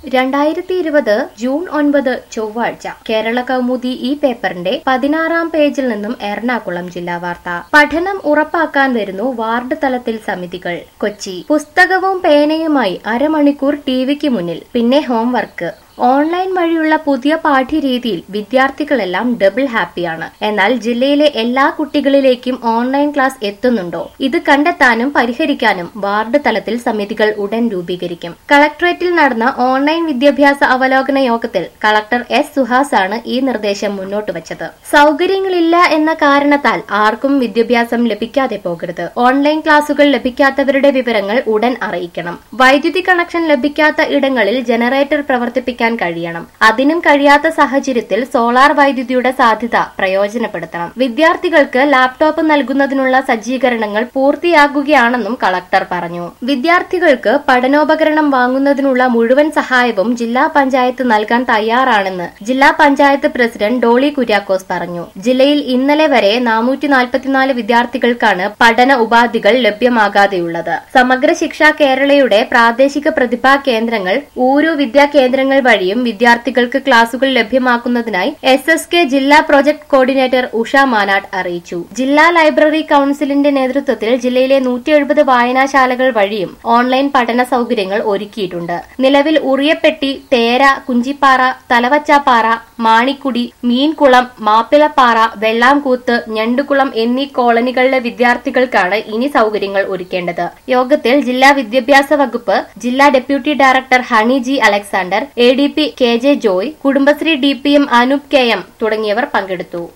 രണ്ടായിരത്തി ഇരുപത് ജൂൺ ഒൻപത് ചൊവ്വാഴ്ച കേരള കൗമുദി ഈ പേപ്പറിന്റെ പതിനാറാം പേജിൽ നിന്നും എറണാകുളം ജില്ലാ വാർത്ത പഠനം ഉറപ്പാക്കാൻ വരുന്നു വാർഡ് തലത്തിൽ സമിതികൾ കൊച്ചി പുസ്തകവും പേനയുമായി അരമണിക്കൂർ ടിവിക്ക് മുന്നിൽ പിന്നെ ഹോംവർക്ക് ഓൺലൈൻ വഴിയുള്ള പുതിയ പാഠ്യരീതിയിൽ വിദ്യാർത്ഥികളെല്ലാം ഡബിൾ ഹാപ്പിയാണ് എന്നാൽ ജില്ലയിലെ എല്ലാ കുട്ടികളിലേക്കും ഓൺലൈൻ ക്ലാസ് എത്തുന്നുണ്ടോ ഇത് കണ്ടെത്താനും പരിഹരിക്കാനും വാർഡ് തലത്തിൽ സമിതികൾ ഉടൻ രൂപീകരിക്കും കളക്ടറേറ്റിൽ നടന്ന ഓൺലൈൻ വിദ്യാഭ്യാസ അവലോകന യോഗത്തിൽ കളക്ടർ എസ് സുഹാസ് ആണ് ഈ നിർദ്ദേശം മുന്നോട്ട് വച്ചത് സൗകര്യങ്ങളില്ല എന്ന കാരണത്താൽ ആർക്കും വിദ്യാഭ്യാസം ലഭിക്കാതെ പോകരുത് ഓൺലൈൻ ക്ലാസുകൾ ലഭിക്കാത്തവരുടെ വിവരങ്ങൾ ഉടൻ അറിയിക്കണം വൈദ്യുതി കണക്ഷൻ ലഭിക്കാത്ത ഇടങ്ങളിൽ ജനറേറ്റർ പ്രവർത്തിപ്പിക്കാൻ കഴിയണം അതിനും കഴിയാത്ത സാഹചര്യത്തിൽ സോളാർ വൈദ്യുതിയുടെ സാധ്യത പ്രയോജനപ്പെടുത്തണം വിദ്യാർത്ഥികൾക്ക് ലാപ്ടോപ്പ് നൽകുന്നതിനുള്ള സജ്ജീകരണങ്ങൾ പൂർത്തിയാകുകയാണെന്നും കളക്ടർ പറഞ്ഞു വിദ്യാർത്ഥികൾക്ക് പഠനോപകരണം വാങ്ങുന്നതിനുള്ള മുഴുവൻ സഹായവും ജില്ലാ പഞ്ചായത്ത് നൽകാൻ തയ്യാറാണെന്ന് ജില്ലാ പഞ്ചായത്ത് പ്രസിഡന്റ് ഡോളി കുര്യാക്കോസ് പറഞ്ഞു ജില്ലയിൽ ഇന്നലെ വരെ നാനൂറ്റി നാൽപ്പത്തിനാല് വിദ്യാർത്ഥികൾക്കാണ് പഠന ഉപാധികൾ ലഭ്യമാകാതെയുള്ളത് സമഗ്ര ശിക്ഷ കേരളയുടെ പ്രാദേശിക പ്രതിഭാ കേന്ദ്രങ്ങൾ ഊരു വിദ്യാ കേന്ദ്രങ്ങൾ വഴിയും വിദ്യാർത്ഥികൾക്ക് ക്ലാസുകൾ ലഭ്യമാക്കുന്നതിനായി എസ് എസ് കെ ജില്ലാ പ്രോജക്ട് കോർഡിനേറ്റർ ഉഷ മാനാട് അറിയിച്ചു ജില്ലാ ലൈബ്രറി കൌൺസിലിന്റെ നേതൃത്വത്തിൽ ജില്ലയിലെ നൂറ്റി എഴുപത് വായനാശാലകൾ വഴിയും ഓൺലൈൻ പഠന സൗകര്യങ്ങൾ ഒരുക്കിയിട്ടുണ്ട് നിലവിൽ ഉറിയപ്പെട്ടി തേര കുഞ്ചിപ്പാറ തലവച്ചാപ്പാറ മാണിക്കുടി മീൻകുളം മാപ്പിളപ്പാറ വെള്ളാംകൂത്ത് ഞണ്ടുകുളം എന്നീ കോളനികളിലെ വിദ്യാർത്ഥികൾക്കാണ് ഇനി സൗകര്യങ്ങൾ ഒരുക്കേണ്ടത് യോഗത്തിൽ ജില്ലാ വിദ്യാഭ്യാസ വകുപ്പ് ജില്ലാ deputy director Honey G Alexander A D P K J Joy Kudumbashree D P M Anoop K M തുടങ്ങിയവർ പങ്കെടുത്തു